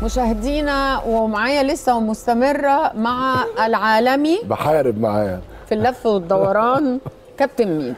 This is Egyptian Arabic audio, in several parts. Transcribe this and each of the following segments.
مشاهدينا ومعايا لسه ومستمرة مع العالمي بحارب معاه في اللف والدوران كابتن ميدو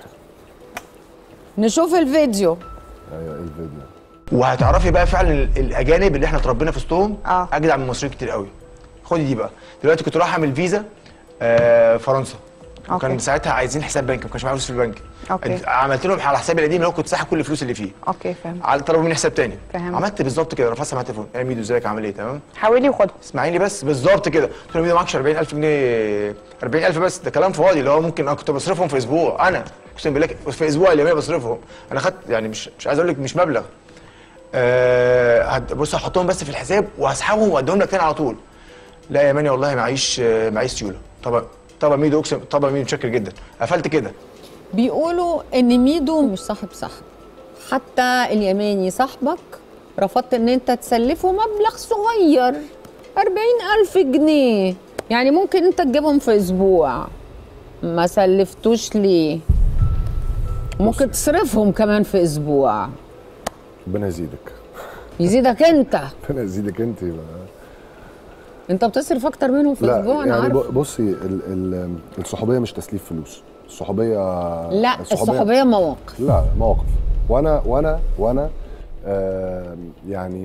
نشوف الفيديو ايوه ايه الفيديو وهتعرفي بقى فعلا ال- الاجانب اللي احنا اتربينا في وسطهم آه. اجدع من المصريين كتير قوي خدي دي بقى دلوقتي كنت رايح اعمل فيزا آه فرنسا وكان أوكي. ساعتها عايزين حساب بنكي ما كانش معايا فلوس في البنك أوكي. عملت لهم على حسابي القديم اللي هو كنت ساحب كل الفلوس اللي فيه اوكي فهمت على طلبوا مني حساب تاني فهمت. عملت بالظبط كده رفعت سماعه التليفون يا ميدو ازيك عامل ايه تمام حاولي وخدهم اسمعيني بس بالظبط كده قلت له ميدو معكش 40000 جنيه 40000 بس ده كلام فاضي اللي هو ممكن انا كنت بصرفهم في اسبوع انا اقسم بالله في اسبوع اليوميه بصرفهم انا خدت يعني مش مش عايز اقول لك مش مبلغ آه هد- بص هحطهم بس في الحساب وهسحبهم واديهم لك تاني على طول لا يا ماني والله معيش آه، معيش سيوله طبعا طبعا ميدو اقسم طبعا ميدو متشكر جدا قفلت كده بيقولوا ان ميدو مش صاحب صاحب حتى اليماني صاحبك رفضت ان انت تسلفه مبلغ صغير أربعين ألف جنيه يعني ممكن انت تجيبهم في اسبوع ما سلفتوش ليه ممكن تصرفهم كمان في اسبوع ربنا يزيدك يزيدك انت ربنا يزيدك انت بقى. انت بتصرف اكتر منهم في لا اسبوع انا يعني عارف ب- بصي ال ال الصحوبيه مش تسليف فلوس الصحوبيه لا الصحوبيه مواقف لا مواقف وانا وانا وانا آه يعني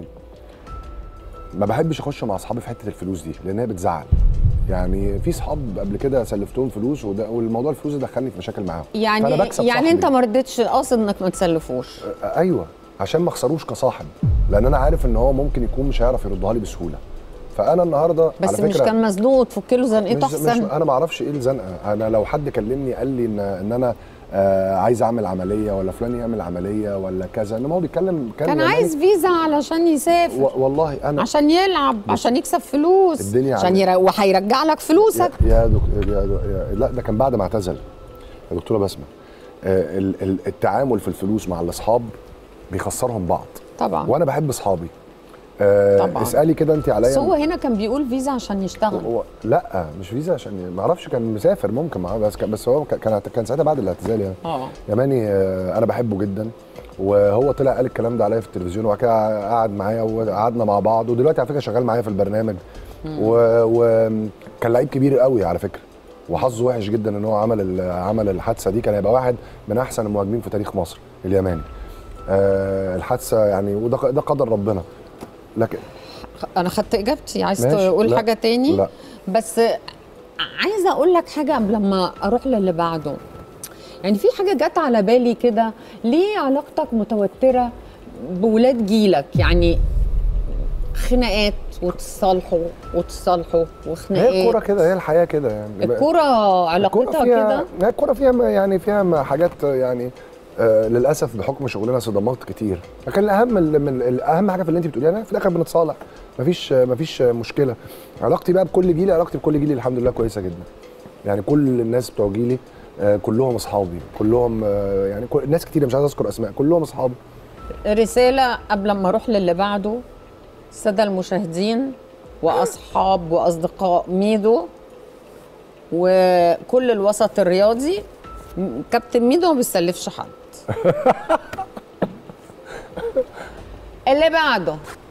ما بحبش اخش مع اصحابي في حته الفلوس دي لان هي بتزعل يعني في صحاب قبل كده سلفتهم فلوس وده والموضوع الفلوس ده دخلني في مشاكل معاهم يعني فأنا بكسب يعني صاحبي. انت ما رضيتش قاصد انك ما تسلفوش آه ايوه عشان ما اخسروش كصاحب لان انا عارف ان هو ممكن يكون مش هيعرف يردها لي بسهوله فانا النهارده بس على مش فكرة كان مزنوق تفك له زنقته مش, مش احسن انا ما اعرفش ايه الزنقه انا لو حد كلمني قال لي ان ان انا آه عايز اعمل عمليه ولا فلان يعمل عمليه ولا كذا انما هو بيتكلم كان يماني. عايز فيزا علشان يسافر و- والله انا عشان يلعب عشان يكسب فلوس الدنيا عشان على- ير... وهيرجع لك فلوسك يا يا, دك... يا, دك... يا لا ده كان بعد ما اعتزل يا دكتوره بسمه آه ال- ال- التعامل في الفلوس مع الاصحاب بيخسرهم بعض طبعا وانا بحب اصحابي آه طبعا. اسالي كده انت عليا بس هو هنا كان بيقول فيزا عشان يشتغل هو لا مش فيزا عشان ما اعرفش كان مسافر ممكن معاه بس كان بس هو كان كان ساعتها بعد الاعتزال يعني اه يماني آه، انا بحبه جدا وهو طلع قال الكلام ده عليا في التلفزيون وبعد كده قعد معايا وقعدنا مع بعض ودلوقتي على فكره شغال معايا في البرنامج وكان لعيب كبير قوي على فكره وحظه وحش جدا ان هو عمل ال- عمل الحادثه دي كان هيبقى واحد من احسن المهاجمين في تاريخ مصر اليماني آه الحادثه يعني وده ده قدر ربنا لكن انا خدت اجابتي عايز ماشي. تقول لا. حاجه تاني لا بس عايزه اقول لك حاجه قبل ما اروح للي بعده يعني في حاجه جت على بالي كده ليه علاقتك متوتره بولاد جيلك يعني خناقات وتصالحوا وتصالحوا وخناقات هي الكوره كده هي الحياه كده يعني الكوره علاقتها فيها كده هي الكوره فيها م- يعني فيها م- حاجات يعني آه للاسف بحكم شغلنا صدمات كتير لكن الاهم ال- من الاهم حاجه في اللي انت بتقوليها إن في الاخر بنتصالح مفيش مفيش مشكله علاقتي بقى بكل جيلي علاقتي بكل جيلي الحمد لله كويسه جدا يعني كل الناس بتوع جيلي آه كلهم اصحابي كلهم آه يعني كل ناس كتير مش عايز اذكر اسماء كلهم اصحابي رسالة قبل ما أروح للي بعده السادة المشاهدين وأصحاب وأصدقاء ميدو وكل الوسط الرياضي م- كابتن ميدو ما بيسلفش حد اللي بعده